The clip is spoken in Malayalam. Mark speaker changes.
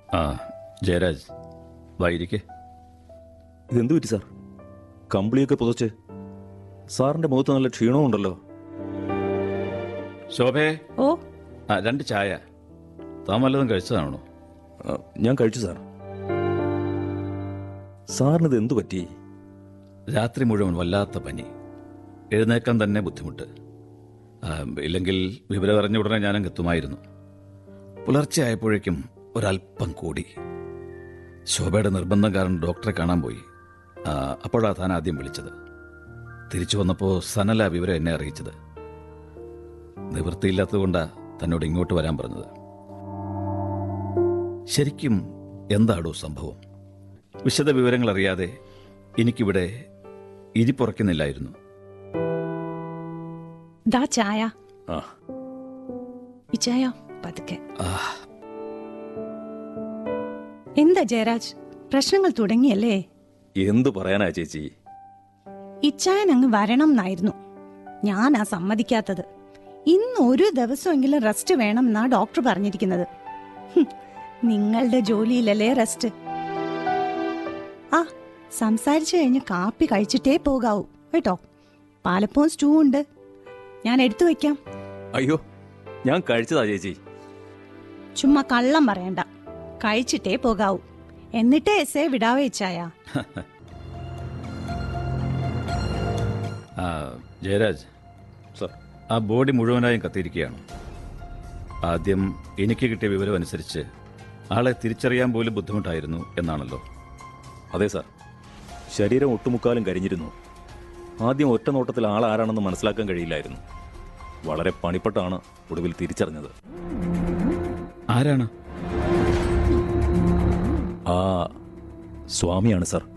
Speaker 1: ആ ജയരാജ് വായിരിക്കെ
Speaker 2: ഇതെന്ത് പറ്റി സാർ കമ്പിളിയൊക്കെ പുതച്ച് സാറിന്റെ മുഖത്ത് നല്ല ക്ഷീണവും ഉണ്ടല്ലോ
Speaker 1: ശോഭേ
Speaker 3: ഓ
Speaker 1: ആ രണ്ട് ചായ താൻ വല്ലതും കഴിച്ചതാണോ
Speaker 2: ആ, ഞാൻ കഴിച്ചു സാർ സാറിന് ഇത് എന്തു പറ്റി
Speaker 1: രാത്രി മുഴുവൻ വല്ലാത്ത പനി എഴുന്നേക്കാൻ തന്നെ ബുദ്ധിമുട്ട് ആ, ഇല്ലെങ്കിൽ വിവരം അറിഞ്ഞ ഉടനെ ഞാനങ്ങ് എത്തുമായിരുന്നു പുലർച്ചെ ആയപ്പോഴേക്കും ഒരല്പം കൂടി ശോഭയുടെ നിർബന്ധം കാരണം ഡോക്ടറെ കാണാൻ പോയി ആ, അപ്പോഴാ താൻ ആദ്യം വിളിച്ചത് തിരിച്ചു വന്നപ്പോൾ സനല വിവരം എന്നെ അറിയിച്ചത് നിവൃത്തിയില്ലാത്തതുകൊണ്ടാ തന്നോട് ഇങ്ങോട്ട് വരാൻ പറഞ്ഞത് ശരിക്കും എന്താടോ സംഭവം വിശദ വിവരങ്ങൾ അറിയാതെ എനിക്കിവിടെ ഇരിപ്പുറക്കുന്നില്ലായിരുന്നു
Speaker 3: ദാ ചായ
Speaker 2: ആ
Speaker 3: ഈ ചായ പതുക്കെ
Speaker 1: ആ,
Speaker 3: എന്താ ജയരാജ് പ്രശ്നങ്ങൾ തുടങ്ങിയല്ലേ
Speaker 2: എന്തു പറയാനാ ചേച്ചി
Speaker 3: ഇച്ചായൻ അങ്ങ് വരണം എന്നായിരുന്നു ഞാനാ സമ്മതിക്കാത്തത് ഇന്ന് ഒരു ദിവസമെങ്കിലും റെസ്റ്റ് വേണം എന്നാ ഡോക്ടർ പറഞ്ഞിരിക്കുന്നത് ഹും, നിങ്ങളുടെ ജോലിയിലല്ലേ റെസ്റ്റ് ആ സംസാരിച്ചു കഴിഞ്ഞ് കാപ്പി കഴിച്ചിട്ടേ പോകാവൂ കേട്ടോ പാലപ്പവും സ്റ്റൂ ഉണ്ട് ഞാൻ എടുത്തു വെക്കാം
Speaker 2: അയ്യോ ഞാൻ കഴിച്ചതാ ചേച്ചി
Speaker 3: ചുമ്മാ കള്ളം പറയണ്ട കഴിച്ചിട്ടേ പോകാവൂ എന്നിട്ടേ എസ് എ വിടാവേ ഇച്ചായ
Speaker 1: ആ, ജയരാജ്
Speaker 2: സാർ
Speaker 1: ആ ബോഡി മുഴുവനായും കത്തിയിരിക്കുകയാണ് ആദ്യം എനിക്ക് കിട്ടിയ വിവരം അനുസരിച്ച് ആളെ തിരിച്ചറിയാൻ പോലും ബുദ്ധിമുട്ടായിരുന്നു എന്നാണല്ലോ
Speaker 2: അതെ സാർ ശരീരം ഒട്ടുമുക്കാലും കരിഞ്ഞിരുന്നു ആദ്യം ഒറ്റ നോട്ടത്തിൽ ആൾ ആരാണെന്ന് മനസ്സിലാക്കാൻ കഴിയില്ലായിരുന്നു വളരെ പണിപ്പെട്ടാണ് ഒടുവിൽ തിരിച്ചറിഞ്ഞത്
Speaker 1: ആരാണ്
Speaker 2: ആ സ്വാമിയാണ് സാർ